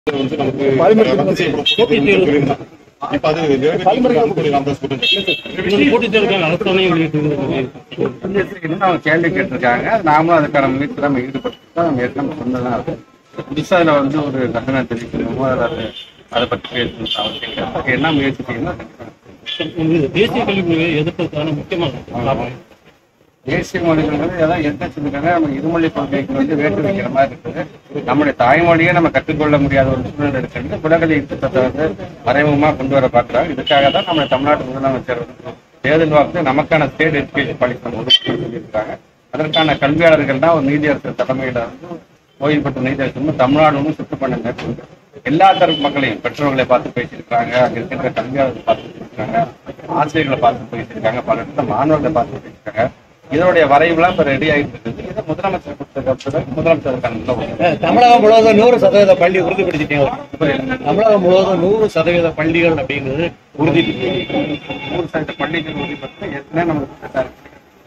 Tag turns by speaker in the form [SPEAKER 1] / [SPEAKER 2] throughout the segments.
[SPEAKER 1] வந்து நமக்கு ரத்து செய்யப்படும் சொல்லியிருந்தாங்க. இப்ப அது நிறைவேற்றப்பட்டு ராமதாஸ் கூட்டம்
[SPEAKER 2] போட்டித் தேர்தலுக்கான அரசாணை வெளியிட்டிருக்கிறது
[SPEAKER 3] இன்னும் அவங்க கேள்வி கேட்டிருக்காங்க நாமளும் அதுக்கான முயற்சி நம்ம ஈடுபட்டு தான் நம்ம ஏற்கனவே சொன்னதான் அது புதுசா இதுல வந்து ஒரு கண்டனம் தெரிவிக்கணுமோ அதை அதை பற்றி பேசணும் அவசியம் இல்லை. அதுக்கு என்ன முயற்சி செய்யணும் அது கண்டிப்பா
[SPEAKER 2] உங்களுக்கு தேசிய கல்வி முறையை எதிர்ப்பதற்கான முக்கியமான காரணம்
[SPEAKER 3] தேசிய மொழிகள் ஏதாவது என்ன சொல்லிருக்காங்க நம்ம இருமொழி கொள்கைக்கு வந்து வேட்டு வைக்கிற மாதிரி இருக்குது நம்முடைய தாய்மொழியை நம்ம கற்றுக்கொள்ள முடியாத ஒரு சூழ்நிலை இருக்கிறது குலகலி திட்டத்தை வந்து மறைமுகமா கொண்டு வர பார்க்குறாங்க இதுக்காக தான் நம்ம தமிழ்நாட்டு முதலமைச்சர் வந்து தேர்தல் வாக்கு நமக்கான ஸ்டேட் எஜுகேஷன் பாலிசி நம்ம ஒதுக்கி சொல்லியிருக்காங்க அதற்கான கல்வியாளர்கள் தான் ஒரு நீதியரசர் தலைமையில வந்து ஓய்வு பெற்ற நீதியரசர் தமிழ்நாடு ஒன்றும் சுற்றுப்பண்ண மேற்கொண்டு எல்லா தரப்பு மக்களையும் பெற்றோர்களை பார்த்து பேசியிருக்காங்க அங்க இருக்கின்ற கல்வியாளர்களை பார்த்து பேசியிருக்காங்க ஆசிரியர்களை பார்த்து பேசியிருக்காங்க பல இடத்துல மாணவர்களை பார்த்து பேசியிருக்காங்க இதனுடைய வரைவுலாம் இப்ப ரெடி ஆயிட்டு இருக்குது இதை முதலமைச்சர் கொடுத்ததுக்கு முதலமைச்சருக்கான நல்ல ஒரு
[SPEAKER 2] தமிழகம் முழுவதும் நூறு சதவீத பள்ளி உறுதிப்படுத்திட்டீங்க தமிழகம் முழுவதும் நூறு சதவீத பள்ளிகள் அப்படிங்கிறது உறுதி
[SPEAKER 3] நூறு சதவீத பள்ளிகள் உறுதிப்படுத்த ஏற்கனவே நமக்கு correct ஆ இருக்கு.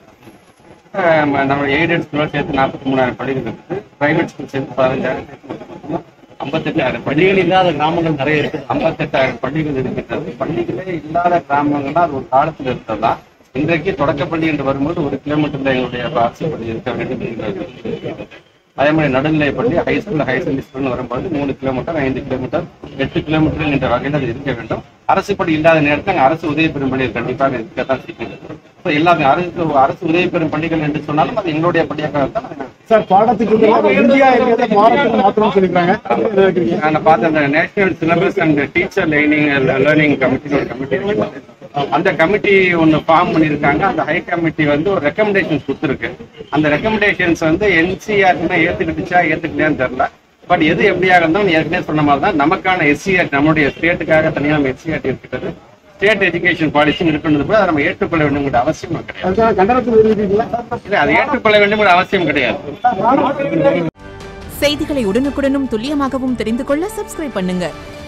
[SPEAKER 3] ஆஹ் நம்ம எய்டட் ஸ்கூல் சேர்த்து நாற்பத்தி மூணாயிரம் பள்ளிகள் இருக்குது பிரைவேட் ஸ்கூல் சேர்த்து பதினஞ்சாயிரம் ஐம்பத்தெட்டாயிரம்
[SPEAKER 2] பள்ளிகள்
[SPEAKER 3] பள்ளிகள்
[SPEAKER 2] இல்லாத கிராமங்கள் நிறைய இருக்கு
[SPEAKER 3] ஐம்பத்தெட்டாயிரம் பள்ளிகள் இருக்கின்றது பள்ளிகளே இல்லாத கிராமங்கள்னா அது ஒரு காலத்தில் இருந்ததுதான் இன்றைக்கு தொடக்கப்பள்ளி என்று வரும்போது ஒரு கிலோமீட்டர்ல எங்களுடைய அரசு பள்ளி இருக்க வேண்டும் என்கிறது. அதே மாதிரி நடுநிலை பள்ளி ஹை ஸ்கூல் ஹை செகண்டரி ஸ்கூல்னு வரும்போது மூணு கிலோமீட்டர் ஐந்து கிலோமீட்டர் எட்டு கிலோமீட்டர் என்ற வகையில் அது இருக்க வேண்டும் அரசு பள்ளி இல்லாத நேரத்தில் அங்கே அரசு உதவி பெறும் பள்ளிகள் கண்டிப்பாக இருக்கத்தான் செய்கிறது இப்போ எல்லாமே அரசு அரசு உதவி பெறும் பள்ளிகள் என்று சொன்னாலும் அது எங்களுடைய பள்ளியாக தான் நாங்கள்
[SPEAKER 4] சார் பாடத்திட்டத்தில் இந்தியா இருக்கிறத மாறத்துக்கு மாத்திரம் சொல்லிருக்காங்க என்ன நினைக்கிறீங்க
[SPEAKER 3] நான் பார்த்த அந்த national syllabus and teacher learning learning committee ஒரு கமிட்டி அந்த கமிட்டி ஒன்று ஃபார்ம் பண்ணியிருக்காங்க அந்த ஹை கமிட்டி வந்து ஒரு ரெக்கமெண்டேஷன்ஸ் கொடுத்துருக்கு அந்த ரெக்கமெண்டேஷன்ஸ் வந்து என்சிஆர்னா ஏற்றுக்கிட்டுச்சா ஏற்றுக்கலையான்னு தெரியல பட் எது எப்படியாக இருந்தாலும் ஏற்கனவே சொன்ன மாதிரி தான் நமக்கான எஸ்சிஆர் நம்மளுடைய ஸ்டேட்டுக்காக தனியாக நம்ம எஸ்சிஆர் இருக்கிறது ஸ்டேட் எஜுகேஷன் பாலிசி இருக்குன்றது கூட அதை நம்ம ஏற்றுக்கொள்ள வேண்டும்ங்கிற அவசியம் கிடையாது
[SPEAKER 4] அதுக்கான கண்டனத்தில் தெரிவிக்கிறீங்களா
[SPEAKER 3] இல்லை அதை ஏற்றுக்கொள்ள வேண்டும்ங்கிற அவசியம் கிடையாது
[SPEAKER 5] செய்திகளை உடனுக்குடனும் துல்லியமாகவும் தெரிந்து கொள்ள சப்ஸ்கிரைப் பண்ணுங்க